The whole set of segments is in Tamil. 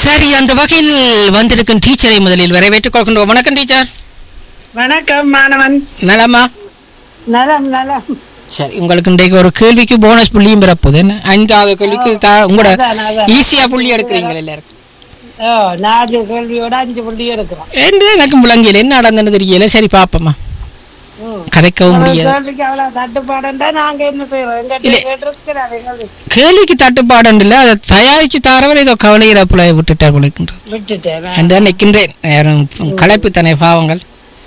சரி அந்த வகையில் வந்திருக்கும் டீச்சரை முதலில் வரவேற்றுக் கொள்கின்றோம் வணக்கம் டீச்சர் வணக்கம் மாணவன் நலமா நலம் நலம் சரி உங்களுக்கு இன்றைக்கு ஒரு கேள்விக்கு போனஸ் புள்ளியும் பெறப்போகுது என்ன ஐந்தாவது கேள்விக்கு தா- உங்களோட அதான், அதான். ஈஸியா புள்ளி எடுக்கிறீங்களா எல்லாருக்கும் ஓ நாலு கேள்வியோட அஞ்சு புள்ளி எடுக்கிறோம் என்று எனக்கு முழங்கியல என்ன நடந்ததுன்னு தெரியல சரி பாப்போமா ம். கதைக்கவும் ஒரு முடியாது கேள்விக்கு அவ்வளவு தட்டுப்பாடுண்டா நாங்க என்ன செய்யறோம் எங்கிட்ட இல்ல. கேட்டிருக்கிறார் எங்களுக்கு கேள்விக்கு தட்டுப்பாடு இல்லை அதை தயாரிச்சு தரவர் ஏதோ கவலையிறப்புல விட்டுட்டார் கொடுக்கின்றது விட்டுட்டேன் அந்த நிற்கின்றேன் யாரும் களைப்பு தானே பாவங்கள்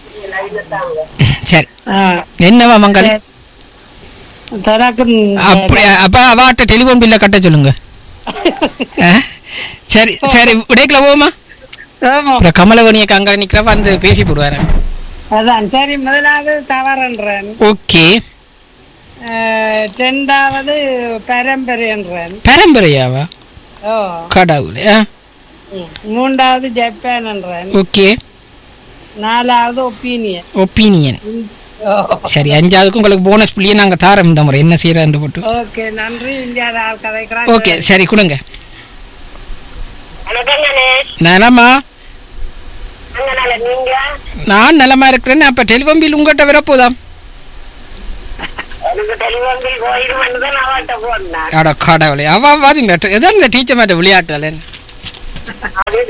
சரி ஆ, என்னவா மங்கள் சரி. தனக்கு அப்படி அப்ப அவாட்ட டெலிஃபோன் பில்ல கட்ட சொல்லுங்க ஆ? சரி சரி விடைக்கல போமா ஆமா அப்புறம் கமலவணிய அங்க நிக்கிறப்ப வந்து பேசி போடுவாரு அதான் சரி முதலாவது தவறுன்றேன் ஓகே அஹ், ரெண்டாவது பரம்பரைன்றேன் பரம்பரையாவா ஓ கடவுளே ஆ? ம். மூன்றாவது ஜப்பான் என்றேன் ஓகே நாலாவது ஒப்பீனியன் ஒப்பீனியன் ஓ சரி அஞ்சாவதுக்கு உங்களுக்கு போனஸ் புள்ளியே நாங்க தாரோம் இந்த முறை என்ன செய்யறான்னு போட்டு ஓகே நன்றி இந்தியாவில் ஆள் கதைக்கிறாங்க ஓகே சரி கொடுங்க வணக்கம் கணேஷ் நலமா அங்க நல்ல நீங்க நான் நலமா இருக்கிறேன் அப்ப டெலிஃபோன் பில் உங்ககிட்ட வரப்போதாம் எனக்கு டெலிஃபோன் பில் போயிடுமென்னு தான் அவன்கிட்ட போனேன் அட கடவுளே அவ வாதிங்களா எதான் இந்த டீச்சர் மேட்ட விளையாட்டு அது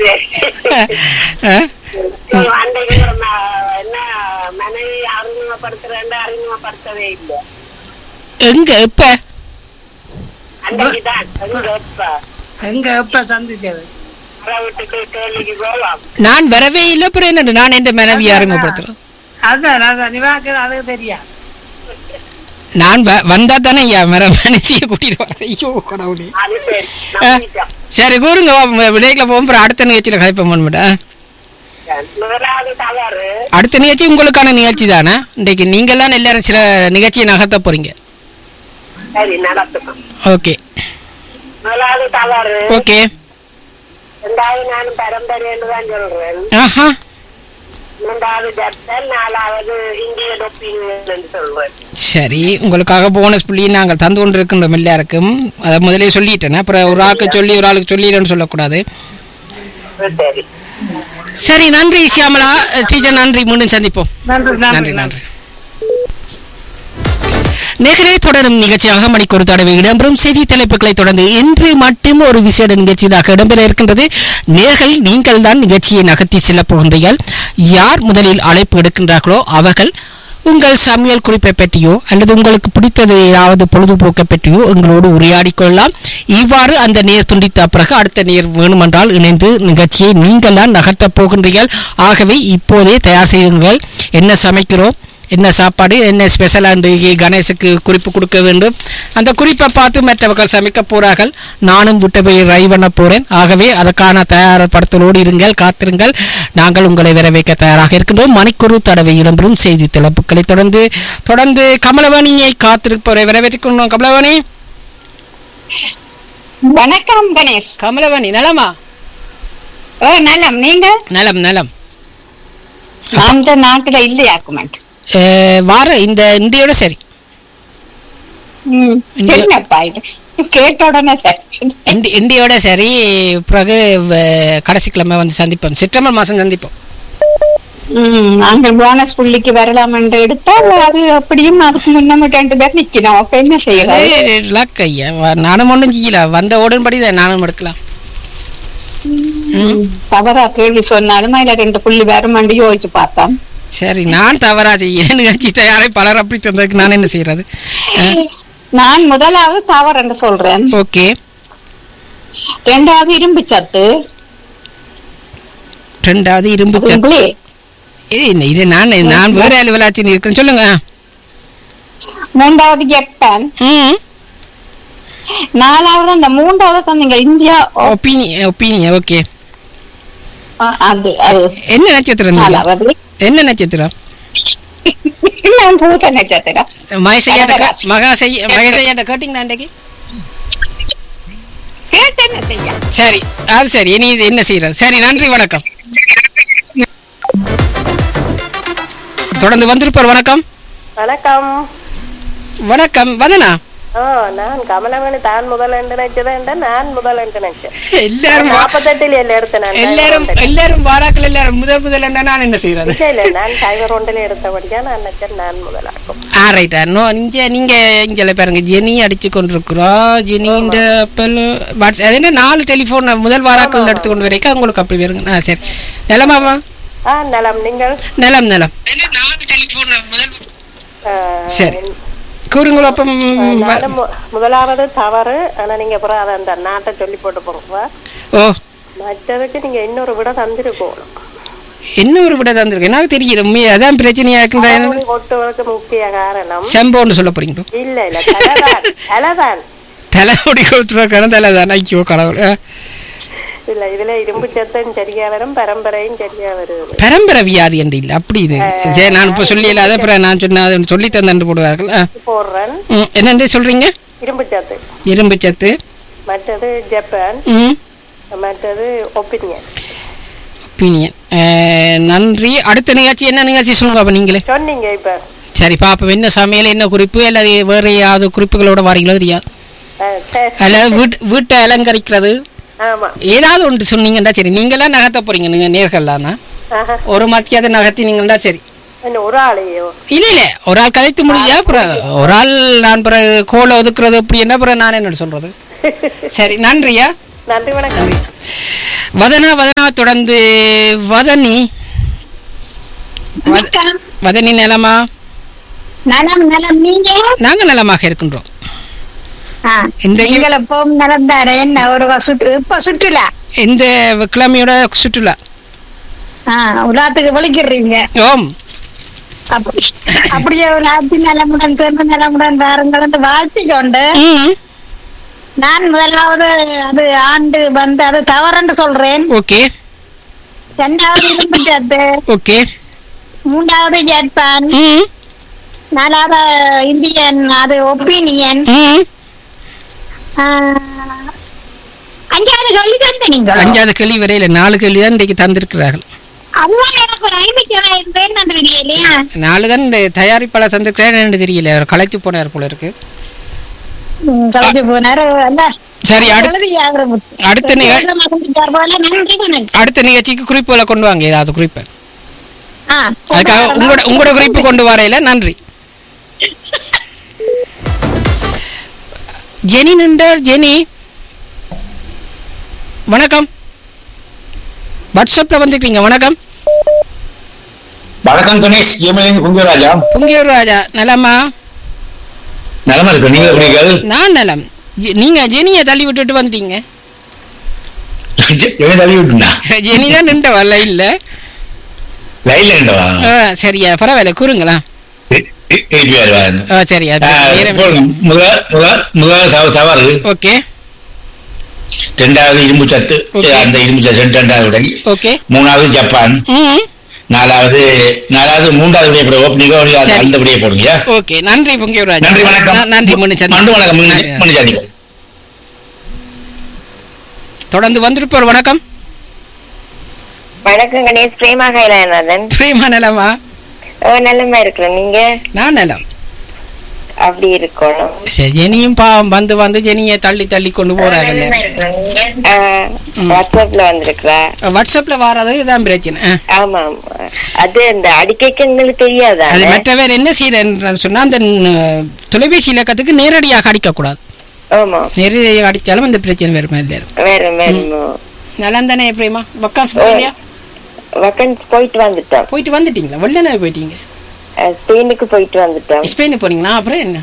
அன்றைக்கு ஒரு ம- என்ன மனைவி அறிமுகப்படுத்துறேன் அறிமுகப்படுத்தவே இல்லை எங்க இப்ப அன்றைக்கு தான் எங்க எப்ப எங்க எப்ப சந்திச்சது அதை விட்டுட்டு கேள்விக்கு போவோம் நான் வரவே இல்லை அப்புறம் என்ன நான் என் மனைவி அறிமுகப்படுத்துறேன் அதான் அதான் நிவாக்கு அது தெரியாது நான் வ- வந்தா தானே ஐயா மர மனுஷிய கூட்டிட்டு வரேன் ஐயோ கடவுளே அது சரி ஆ, நம்பிட்டோம். சரி கூறுங்க விடையில போகும் அப்புறம் அடுத்த நிகழ்ச்சியில கதைப்போம் பண்ண முதலாவது தவறு அடுத்த நிகழ்ச்சி உங்களுக்கான நிகழ்ச்சி தானே இன்றைக்கு நீங்கெல்லாம் எல்லாரும் சில நிகழ்ச்சியை நகர்த்த போறீங்க சரி நடத்துக்கும் ஓகே முதலாவது தவறு ஓகே ரெண்டாவது நானும் பரம்பரைன்னு தான் சொல்றேன் ஆஹா மூன்றாவது ஜப்பான் நாலாவது இந்தியன் ஒப்பீனியன் சொல்றேன் சரி உங்களுக்காக போனஸ் புள்ளி நாங்கள் தந்து கொண்டு இருக்கின்றோம் எல்லாருக்கும் அதை முதலே சொல்லிட்டேன் அப்புறம் ஒரு ஆளுக்கு சொல்லி ஒரு ஆளுக்கு சொல்லிடுன்னு சொல்லக்கூடாது சரி சரி நன்றி சியாமலா டீச்சர் நன்றி மீண்டும் சந்திப்போம் நன்றி நன்றி நன்றி நேர்களே தொடரும் நிகழ்ச்சியாக மணிக்கு ஒரு தடவை இடம்பெறும் செய்தி தலைப்புகளை தொடர்ந்து இன்று மட்டும் ஒரு விசேட நிகழ்ச்சியாக இடம்பெற இருக்கின்றது நேர்கள் நீங்கள் தான் நிகழ்ச்சியை நகர்த்தி செல்லப் போகின்றீர்கள் யார் முதலில் அழைப்பு எடுக்கின்றார்களோ அவர்கள் உங்கள் சமையல் குறிப்பை பற்றியோ அல்லது உங்களுக்கு பிடித்தது ஏதாவது பொழுதுபோக்கை பற்றியோ எங்களோடு உரையாடிக் கொள்ளலாம் இவ்வாறு அந்த நேர் துண்டித்த பிறகு அடுத்த நேர் வேணுமென்றால் இணைந்து நிகழ்ச்சியை நீங்கள் தான் நகர்த்தப் போகின்றீர்கள் ஆகவே இப்போதே தயார் செய்யுங்கள் என்ன சமைக்கிறோம் என்ன சாப்பாடு என்ன ஸ்பெஷல் அன்றைக்கு கணேசுக்கு குறிப்பு கொடுக்க வேண்டும் அந்த குறிப்பை பார்த்து மற்றவர்கள் சமைக்க போறார்கள் நானும் விட்டு போய் ரை பண்ண போறேன் ஆகவே அதற்கான தயார்படுத்தலோடு இருங்கள் காத்திருங்கள் நாங்கள் உங்களை வரவேற்க தயாராக இருக்கின்றோம் மணிக்கொரு தடவை இடம்பெறும் செய்தி தலைப்புகளை தொடர்ந்து தொடர்ந்து கமலவாணியை காத்திருப்பவரை வரவேற்றுக்கொண்டோம் கமலவாணி வணக்கம் கணேஷ் கமலவாணி நலமா ஓ நலம் நீங்க நலம் நலம் அந்த நாட்டுல இல்லையா குமெண்ட் அஹ், வார இந்த இந்தியோட சரி ம் இங்க- என்னப்பா இது கேட்ட உடனே சரி இண்டி இண்டியோட சரி பிறகு வ- கடைசி கிழமை வந்து சந்திப்போம் செப்டம்பர் மாதம் சந்திப்போம் ம் நாங்கள் போனஸ் புள்ளிக்கு வரலாம் என்று எடுத்தால் அது அப்படியும் அதுக்கு முன்ன ரெண்டு பேர் நிக்கணும் அப்ப என்ன செய்யறது லக் ஐயா வ- நானும் ஒன்றும் செய்யல வந்த உடன்படி தான் நானும் எடுக்கலாம் தவறா கேள்வி சொன்னாலும் அதுல ரெண்டு புள்ளி வருமாண்டு யோசிச்சு பார்த்தோம் சரி நான் தவறா செய்ய நிகழ்ச்சி தயாரை பலர் அப்படி தந்ததுக்கு நான் என்ன செய்யறது நான் முதலாவது தவறு என்று சொல்றேன் ஓகே ரெண்டாவது இரும்பு சத்து ரெண்டாவது இரும்பு அது சத்து உங்களே இது என்ன, இது நான் நான் வேற அலுவலாச்சின்னு இருக்கேன் சொல்லுங்க மூன்றாவது ஜப்பான் ம் நாலாவது அந்த மூன்றாவது தந்தீங்க இந்தியா ஓ, ஒப்பீனியன் ஒப்பீனியன் ஓகே ஆ, அது அது என்ன நட்சத்திரம் நீங்க? நாலாவது என்ன நட்சத்திரம் நான் பூத நட்சத்திரம் மகசையாட்ட கடகராசி. மகாசை மகசையாட்ட கேட்டீங்களா அன்றைக்கு கேட்டு என்ன செய்ய சரி அது சரி இனி இது என்ன செய்யறது சரி நன்றி வணக்கம் தொடர்ந்து வந்திருப்பார் வணக்கம் வணக்கம் வணக்கம் வதனா ஓ நான் கமலமணி தான் முதல் என்று நினைச்சதேன்டா நான் முதல் என்று நினைச்சேன் எல்லாரும் வா- நாற்பத்தெட்டுல இல்ல எடுத்தேன் நான் எல்லாரும் எல்லாரும் வாராக்கள் எல்லாரும் முதல் முதல் என்ன நான் என்ன செய்யறது இல்ல இல்ல நான் சைவர் ஒன்றில் எடுத்தபடியா நான் நினைச்சேன் நான் முதலாக்கும் ஆ ரைட்டா நோ இங்க நீங்க இங்க பாருங்க ஜெனி அடிச்சு கொண்டிருக்கிறோம் ஜெனி இந்த அப்பல் வாட்ஸ் அது என்ன நாலு டெலிஃபோன் முதல் வாராக்கள் எடுத்து கொண்டு வரைக்கும் உங்களுக்கு அப்படி வருங்க ஆ சரி நிலமாவா ஆ நலம் நீங்கள் நிலம் நிலம் நாலு டெலிஃபோன் முதல் ஆ, சரி கூறுங்களோ அப்பம் நானும் மு- முதலாவது தவறு ஆனா நீங்க அப்புறம் அதை அந்த நாட்டை சொல்லி போட்டு போறோம் ஓ மற்றதுக்கு நீங்க இன்னொரு விட தந்திருக்கணும் என்ன ஒரு விட தந்திருக்கு எனக்கு தெரியல உண்மையா அதான் பிரச்சனையா இருக்குன்ற முடி கொட்டுவதற்கு முக்கிய காரணம் செம்போன்னு சொல்ல போறீங்க இல்ல இல்ல தலைதான் தலைதான் தலைமுடி கொடுத்துருக்கான தலை தான் ஐயோ கடவுள் ஆ. இல்ல இதுல இரும்பு சத்தம் சரியா வரும் பரம்பரையும் சரியா வருது பரம்பரை வியாதி என்று இல்லை அப்படி இது சரி நான் இப்போ சொல்லி இல்லாத அப்புறம் நான் சொன்ன அதை சொல்லி தந்து போடுவார்கள் ஆ. போடுறேன் ம், என்னென்று சொல்றீங்க இரும்பு சத்து இரும்பு சத்து மற்றது ஜப்பான் ம் மற்றது ஒப்பீனியன் ஒப்பீனியன் நன்றி அடுத்த நிகழ்ச்சி என்ன நிகழ்ச்சி சொல்லுங்க அப்போ நீங்களே சொன்னீங்க இப்ப சரி பாப்போம் என்ன சமையல் என்ன குறிப்பு அல்லது வேறு ஏதாவது குறிப்புகளோட வாரீங்களோ தெரியாது ஆ, சரி. அல்லது வீட்டு வீட்டை அலங்கரிக்கிறது ஆமா ஏதாவது ஒன்று சொன்னீங்கன்னா சரி நீங்களாம் நகர்த்த போறீங்க நீங்கள் நேர்கள்லாம்னா ஆஹா. ஒரு மத்தியாவது நகர்த்தினீங்கன்னா சரி என்ன ஒரு ஆளையோ இல்ல இல்ல ஒரு ஆள் கதைத்து முடியா அப்புறம் ஒரு ஆள் நான் பிறகு கோலை ஒதுக்குறது அப்படி என்ன அப்புறம் நான் என்ன சொல்றது சரி நன்றியா நன்றி வணக்கம் வதனா வதனா தொடர்ந்து வதனி வத- வதனி நிலமா நலம் நலம் நீங்க நாங்க நலமாக இருக்கின்றோம் ஆ, இன்றைக்கு- நீங்கள் எப்பவும் நலம் தானே என்ன ஒரு சுற்று இப்ப சுற்றுலா இந்த கிழமையோட சுற்றுலா ஆ, உலாத்துக்கு வலிக்கிறீங்க ஓம் அப்படி அப்படியே உலாத்தி நலமுடன் சேர்ந்து நலமுடன் வாருங்கள் என்று வாழ்த்தி கொண்டு ம் நான் முதலாவது அது ஆண்டு வந்து அது தவறுன்னு சொல்றேன் ஓகே இரண்டாவது இரும்பு சத்து ஓகே மூன்றாவது ஜப்பான் ம் நாலாவது இந்தியன் அது ஒப்பீனியன் ம் அஞ்சாவது சொல்லி தந்த நீங்க அஞ்சாவது கேள்வி வரையில நாலு கேள்வி தான் இன்றைக்கு தந்திருக்கிறார்கள் அவ்வளவு எனக்கு ஒரு ஐமிக்கம் இருந்தேன் நான் தெரியலையா நாலு தான் இந்த தயாரிப்பாளர் தந்திருக்கிறேன் என்று தெரியல அவர் களைத்து போனார் போல இருக்கு ம், கலைஞ்சு போனாரு அல்ல சரி அடுத்த எழுதி ஆகிரமுத்து. அடுத்த நிக- எழுத மறந்துட்டார் போல. நன்றி வணக்கம். அடுத்த நிகழ்ச்சிக்கு குறிப்புகளை கொண்டு வாங்க ஏதாவது குறிப்பு ஆ, அதுக்காக உங்களோட உங்களோட குறிப்பு கொண்டு வரையில நன்றி ஜெனி நின்றார் ஜெனி வணக்கம் வாட்ஸ்அப்ல வந்துருக்கீங்க வணக்கம் வணக்கம் கணேஷ் ஏமலிங்க குங்கராஜா புங்கியூர் ராஜா நலமா நலமா இருக்கு நீங்க எப்படிகள் நான் நலம் ஜெ- நீங்க ஜெனியை தள்ளி விட்டுட்டு வந்துட்டீங்க என்ன தள்ளி விட்டுனா ஜெனி தான் நின்றவா லைன்ல லைன்ல நின்றவா ஆ, சரியா பரவாயில்ல கூறுங்களா ஏபிஆர் ஆ, சரியா நேரம் முதல் முதல் முதல் தவ- தவறு ஓகே ரெண்டாவது இரும்பு சத்து Okay. அந்த இரும்பு சத்து ரெண்டாவது விடை ஓகே மூணாவது ஜப்பான் ம் நாலாவது நாலாவது மூன்றாவது விடைய போடுவோம் நீங்க ஒரு அந்த- சரி. அந்த விடைய போடுங்க ஓகே நன்றி புங்கியூர் ராஜா நன்றி வணக்கம் ந- நன்றி மன்னிச்சந்தி நன்றி வணக்கம் நன்றி. மணிச்சாந்தி தொடர்ந்து வந்திருப்போர் வணக்கம் வணக்கம் கணேஷ் பிரேமா கைலாநாதன் பிரேமா நலமா நல்லமா இருக்கிறேன் நீங்க நான் நலம் அப்படி இருக்கணும் சரி ஜெனியும் பாவம் வந்து வந்து ஜெனியை தள்ளி தள்ளி கொண்டு போறாங்கல்ல வாட்ஸ்அப்ல வந்திருக்கிறா வாட்ஸ்அப்ல வராது இதான் பிரச்சனை ஆ. ஆமா ஆமா அது அந்த அடிக்கைக்கு எங்களுக்கு தெரியாதா அது மற்றவர் என்ன செய்யறேன்னு சொன்னா அந்த ந- தொலைபேசி இலக்கத்துக்கு நேரடியாக அடிக்கக்கூடாது ஆமா நேரடியாக அடிச்சாலும் அந்த பிரச்சனை வருமா இல்லையா வேற வேற நலம் தானே பிரேமா வக்காஸ் போகலையா வக்கன்ஸ் போயிட்டு வந்துட்டோம் போயிட்டு வந்துட்டீங்களா வெள்ளனே போயிட்டீங்க அஹ் ஸ்பெயினுக்கு போயிட்டு வந்துட்டோம் ஸ்பெயின் போறீங்களா அப்புறம் என்ன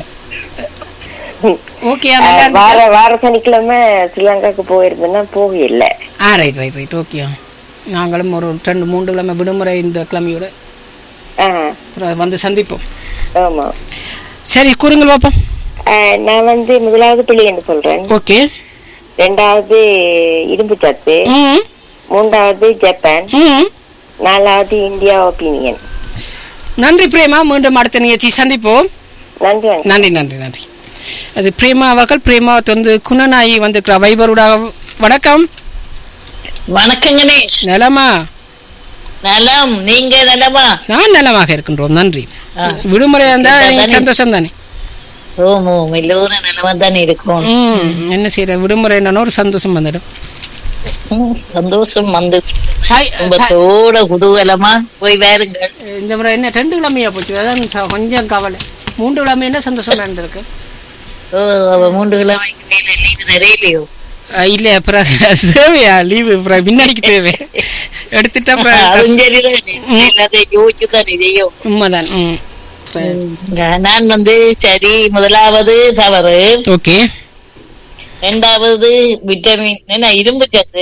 ஓகே அஹ் வார வார சனிக்கிழமை ஸ்ரீலங்காக்கு போயிருந்தேன்னா போகல ஆ ரைட் ரைட் ரைட் ஓகே நாங்களும் ஒரு ரெண்டு மூன்று கிழமை விடுமுறை இந்த கிழமையோட ஆஹ் அப்புறம் வந்து சந்திப்போம் ஆமா சரி கூறுங்கள் பாப்போம் அஹ் நான் வந்து முதலாவது பிள்ளை என்று சொல்றேன் ஓகே ரெண்டாவது இரும்பு சத்து ம் மூன்றாவது ஜப்பான் ம் நாலாவது இந்தியா ஒப்பீனியன் நன்றி பிரேமா மீண்டும் அடுத்த நிகழ்ச்சி சந்திப்போம் நன்றி வணக்கம். நன்றி நன்றி நன்றி அது பிரேமா அவர்கள் பிரேமா வந்து குணநாயி வந்திருக்கிறார் வைபருடா வணக்கம் வணக்கம் கணேஷ் நலமா நலம் நீங்க நலமா நான் நலமாக இருக்கின்றோம் நன்றி ஆ. விடுமுறை இருந்தா ஓகே, நீ தானே. சந்தோஷம் தானே ஓம் ஓம் எல்லோரும் நிலமா தானே இருக்கும் ம் என்ன செய்யற விடுமுறை என்னன்னா ஒரு சந்தோஷம் வந்துடும் ம், சந்தோஷம் வந்து சாய்- சாய்- குடும்பத்தோட குதூகலமா போய் வேறுங்கள் இந்த முறை என்ன ரெண்டு கிழமையா போச்சு அதான் ச- கொஞ்சம் கவலை மூன்று கிழமை என்ன சந்தோஷமா இருந்திருக்கு ஓ அவ மூன்று கிழமைக்கு மேல லீவு நிறையலையோ அஹ் இல்ல அப்புறம் தேவையா லீவு அப்புறம் பின்னாடிக்கு தேவை எடுத்துட்டா அப்புறம் அதுவும் கஷ்டம். சரிதானே எல்லாத்தையும் யோசிச்சு தானே செய்யும் உண்மைதான் ம் சரி. நான் வந்து சரி முதலாவது தவறு ஓகே இரண்டாவது விட்டமின் என்ன இரும்பு சத்து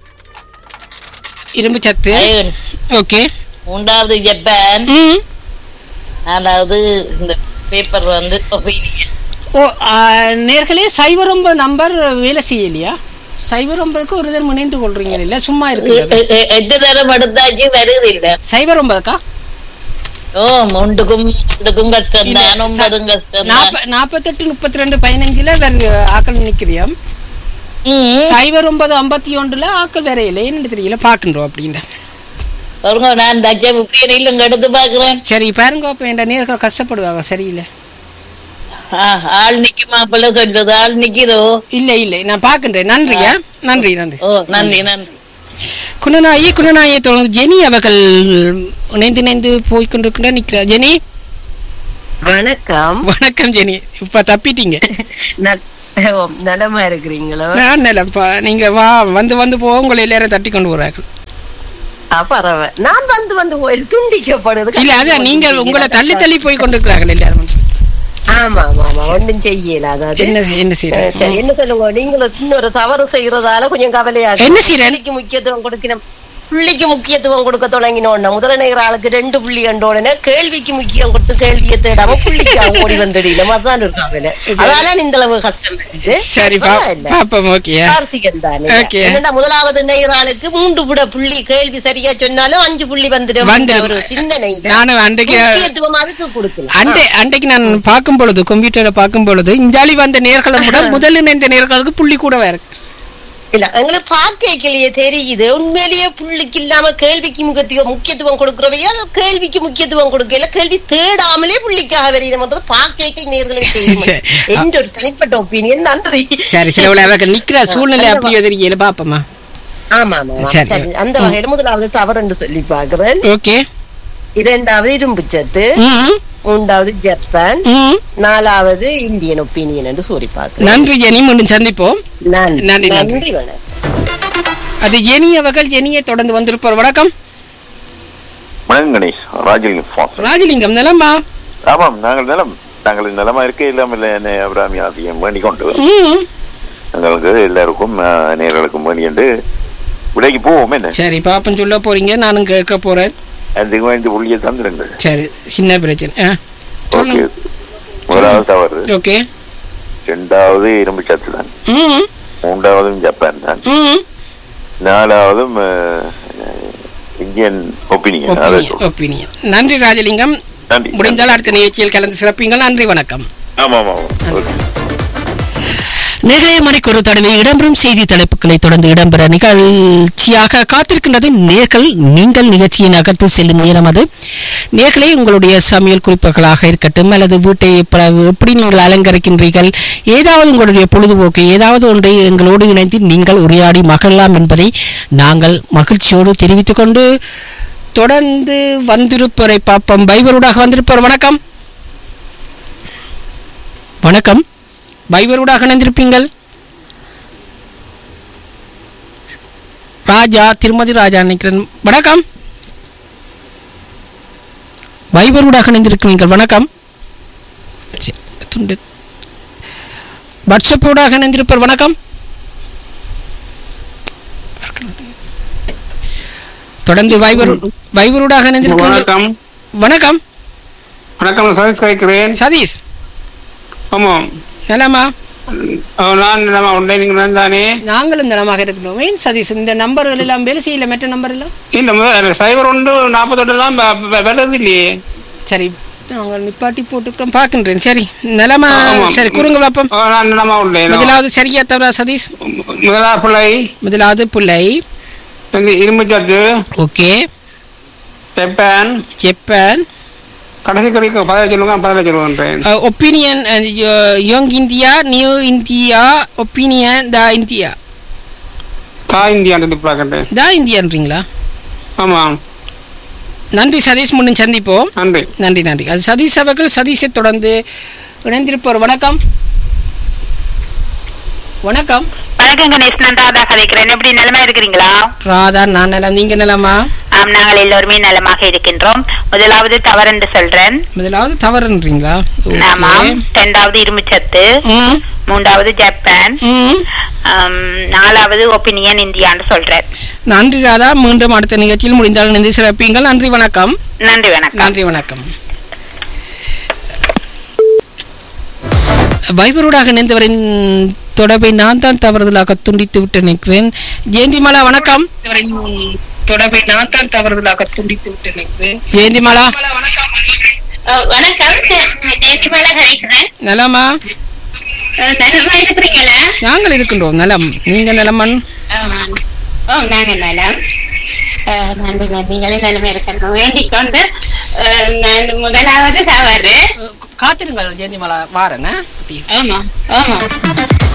இரும்பு சத்து அயன். ஓகே மூன்றாவது ஜப்பான் ம் நாலாவது இந்த பேப்பர் வந்து opinion. ஓ ஆ, நேர்களே சைபர் ஒன்பது நம்பர் வேலை செய்யலையா சைபர் ஒன்பதுக்கு ஒரு தரம் இணைந்து கொள்றீங்க இல்ல சும்மா இருக்கு அது. எ- எ- எட்டு தரம் எடுத்தாச்சு வருது இல்ல சைபர் ஒன்பதுக்கா ஓ ஒன்றுக்கும் ஒன்றுக்கும் கஷ்டம் தான் ஒன்பதும் கஷ்டம் தான் நாப்ப- நாப்பத்தெட்டு முப்பத்தி ரெண்டு பதினஞ்சுல வேற ஆக்கள் நிக்கிறியாம் சைபர் ஒன்பது ஐம்பத்தி ஒன்றுல ஆக்கள் வேற இல்லை என்னன்னு தெரியல பாக்குறோம் அப்படின்ற பாருங்க நான் தச்ச இப்படியே இல்லைங்க எடுத்து பாக்குறேன் சரி பாருங்க அப்ப என் நேர்கள் கஷ்டப்படுவாங்க சரியில்லை ஆ, ஆள் நிக்குமா அப்பல சொல்றது ஆள் நிக்கிறோ இல்ல இல்ல நான் பாக்குறேன் நன்றியா நன்றி நன்றி ஓ நன்றி நன்றி குணநாயி குணநாயை தொடர்ந்து ஜெனி அவர்கள் இணைந்து இணைந்து போய்கொண்டிருக்கின்ற நிக்கிறார் ஜெனி வணக்கம் வணக்கம் ஜெனி இப்ப தப்பிட்டீங்க நல்- ஓ, நலமா இருக்கிறீங்களோ நான் நிலப்பா நீங்க வா வந்து வந்து போ உங்களை எல்லாரும் தட்டி கொண்டு போறார்கள் ஆ, பரவ நான் வந்து வந்து போய் துண்டிக்கப்படுது இல்ல அதான் நீங்க உங்களை தள்ளி தள்ளி போய் கொண்டிருக்கிறார்கள் எல்லாரும் ஆமா ஆமா ஆமா ஒண்ணும் செய்யல அதாவது என்ன என்ன அஹ், செய்யறேன் சரி என்ன சொல்லுங்க நீங்களும் சின்ன ஒரு தவறு செய்யறதால கொஞ்சம் கவலையா இருக்கு. என்ன செய்றேன்? புள்ளிக்கு முக்கியத்துவம் கொடுக்கணும் புள்ளிக்கு முக்கியத்துவம் கொடுக்க தொடங்கினோன்னா முதல நேர ஆளுக்கு ரெண்டு புள்ளி கண்ட உடனே கேள்விக்கு முக்கியம் கொடுத்து கேள்வியை தேடாம புள்ளிக்கு அவங்க ஓடி வந்துடணும் அதான் இருக்காங்க அதனால இந்த அளவு கஷ்டம் வருது சரி பா பரவாயில்ல. பாப்போம் ஓகே கார்த்திகன் தானே Okay. என்னடா முதலாவது நேராளுக்கு மூன்று புட புள்ளி கேள்வி சரியா சொன்னாலும் அஞ்சு புள்ளி வந்துடும் வந்துடும். ஒரு சிந்தனை நானும் அன்றைக்கு முக்கியத்துவம் அதுக்கு கொடுக்கலாம் அண்டை அன்றைக்கு நான் பார்க்கும் பொழுது கம்ப்யூட்டர்ல பார்க்கும் பொழுது இந்தாலி வந்த நேர்களை விட முதலில் இந்த நேர்களுக்கு புள்ளி கூட இருக்கு இல்ல எங்களுக்கு பாக்கையிலேயே தெரியுது உண்மையிலேயே புள்ளிக்கு இல்லாம கேள்விக்கு முக்கியத்துவம் முக்கியத்துவம் கொடுக்கறவையா கேள்விக்கு முக்கியத்துவம் கொடுக்கல கேள்வி தேடாமலே புள்ளிக்காக வருகிறோம்ன்றது பாக்கைக்கு நேர்களுக்கு தெரியும் சரி. என்ற ஒரு தனிப்பட்ட ஒப்பீனியன் நன்றி சரி சில விட அவர்கள் நிக்கிற சூழ்நிலை அப்படி எதிரிக்கல பாப்போமா ஆமா ஆமா ஆமா. சரி. சரி அந்த வகையில முதலாவது தவறுன்னு சொல்லி பாக்குறேன் ஓகே இரண்டாவது இரும்பு சத்து ம் மூன்றாவது ஜப்பான் ம் நாலாவது இந்தியன் ஒப்பீனியன் என்று கூறி பார்க்கிறேன் நன்றி ஜெனி மீண்டும் சந்திப்போம் நன்றி நன்றி, நன்றி. நன்றி வணக்கம் அது ஜெனி அவர்கள் ஜெனியை தொடர்ந்து வந்திருப்பார் வணக்கம் வணக்கம் கணேஷ் ராஜலிங்கம் ஃபாஸ் ராஜலிங்கம் நிலமா ஆமாம் நாங்கள் நிலம் நாங்கள் நிலமா இருக்க இல்லாமல் என்னை அபிராமி ஆதியம் வேண்டிக் கொண்டு ம் எங்களுக்கு எல்லாருக்கும் அஹ், நேயர்களுக்கும் வேண்டியண்டு விடைக்கு போவோம் என்ன சரி பாப்பன் சொல்ல போறீங்க நானும் கேட்க போறேன் அதுக்கு வேண்டி புள்ளியை தந்துடுங்கள் சரி சின்ன பிரச்சனை ஆ ஓகே சொல்லுங்க முதலாவது தவறு ஓகே ரெண்டாவது இரும்பு சத்து தான் ம் மூன்றாவதும் ஜப்பான் தான் ம் நாலாவதும் அஹ், இந்தியன் ஒப்பீனியன் அதை ஒப்பீனியன் சொல்றேன். ஒப்பீனியன் நன்றி ராஜலிங்கம் நன்றி முடிந்தால் அடுத்த நிகழ்ச்சியில் கலந்து சிறப்பீங்கள் நன்றி வணக்கம் ஆமா ஆமா ஆமா ஓகே நிறைய மணிக்கு ஒரு தடவை இடம்பெறும் செய்தி தலைப்புகளை தொடர்ந்து இடம்பெற நிகழ்ச்சியாக காத்திருக்கின்றது நேர்கள் நீங்கள் நிகழ்ச்சியை நகர்த்து செல்லும் நேரம் அது நேர்களே உங்களுடைய சமையல் குறிப்புகளாக இருக்கட்டும் அல்லது வீட்டை எப்ப- எப்படி நீங்கள் அலங்கரிக்கின்றீர்கள் ஏதாவது உங்களுடைய பொழுதுபோக்கு ஏதாவது ஒன்றை எங்களோடு இணைந்து நீங்கள் உரையாடி மகிழலாம் என்பதை நாங்கள் மகிழ்ச்சியோடு தெரிவித்துக் கொண்டு தொடர்ந்து வந்திருப்பவரை பார்ப்போம் பைபரூடாக வந்திருப்பவர் வணக்கம் வணக்கம் பைபரூடாக இணைந்திருப்பீங்கள் ராஜா திருமதி ராஜா நினைக்கிறேன் வணக்கம் வைபரூடாக இணைந்திருக்கிறீர்கள் வணக்கம் சரி, துண்டு வாட்ஸ்அப்போடாக இணைந்திருப்பவர் வணக்கம் தொடர்ந்து வைபர் வைபரூடாக இணைந்திருக்கிறீர்கள் வணக்கம் வணக்கம் வணக்கம் சதீஷ் கேட்கிறேன் சதீஷ் ஆமாம் நலமா அஹ் நான் நம்ம உண்டை நீங்கள் நந்தானே நாங்களும் நலமாக இருக்கிறோம் ஏன் சதீஷ் இந்த நம்பர்கள் எல்லாம் வேலை செய்யல மற்ற நம்பர் எல்லாம் இல்ல முதல்ல சைபர் ஒன்று நாற்பத்தெட்டு தான் வருது இல்லையே சரி நாங்கள் நிப்பாட்டி போட்டுக்கிறோம் பார்க்கின்றேன் சரி நலமா ஆமாம். சரி குறுங்க பாப்போம் அஹ் நான் நம்ம உண்டை முதலாவது சரியா தவறா சதீஷ் முதலா பிள்ளை முதலாவது பிள்ளை இந்த இரும்பு சத்து ஓகே ஜப்பான் ஜப்பான் கடைசி கடைக்கு பதினஞ்சு சொல்லுங்க பதினஞ்சு சொல்லுங்கன்றேன் opinion young India new India opinion the India தா இந்தியான்னு பார்க்கட்டேன் த இந்தியான்றீங்களா ஆமாம் நன்றி சதீஷ் முன்னும் சந்திப்போம் நன்றி நன்றி நன்றி அது சதீஷ் அவர்கள் சதீஷை தொடர்ந்து இணைந்திருப்பவர் வணக்கம் வணக்கம் வணக்கம் கணேஷ் நான் ராதா கதைக்கிறேன் எப்படி நிலைமை இருக்கிறீங்களா ராதா நான் நலம் நீங்க நலமா ஆம் நாங்கள் எல்லோருமே நலமாக இருக்கின்றோம் முதலாவது தவறு என்று சொல்றேன் முதலாவது தவறுன்றீங்களா ஆமாம் இரண்டாவது இரும்புச்சத்து ம் மூன்றாவது ஜப்பான் ம் ஆம், நாலாவது ஒப்பீனியன் இந்தியான்னு சொல்றேன் நன்றி ராதா மீண்டும் அடுத்த நிகழ்ச்சியில் முடிந்தால் இணைந்து சிறப்பீங்கள் நன்றி வணக்கம் நன்றி வணக்கம் நன்றி வணக்கம் வைபரோடாக இணைந்தவரின் தொடர்பை நான் தான் தவறுதலாக துண்டித்து விட்டு நிற்கிறேன் ஜெயந்திமாலா வணக்கம் தொடர்பை நான் தான் தவறுதலாக துண்டித்து விட்டு நிற்கிறேன் ஜெயந்திமாலா வணக்கம் நேற்றுமேல கழிக்கிறேன் நலமா நலமா இருக்கிறீங்களா நாங்கள் இருக்கின்றோம் நலம் நீங்க நலமன் ஓ நாங்க நலம் அஹ், நன்றி நன்றிகளே நிலைமை இருக்கணும் வேண்டிக் கொண்டு அஹ், நான் முதலாவது தவறு காத்திருங்கள் ஜெயந்திமாலா வாரேன் ஆமா ஆமா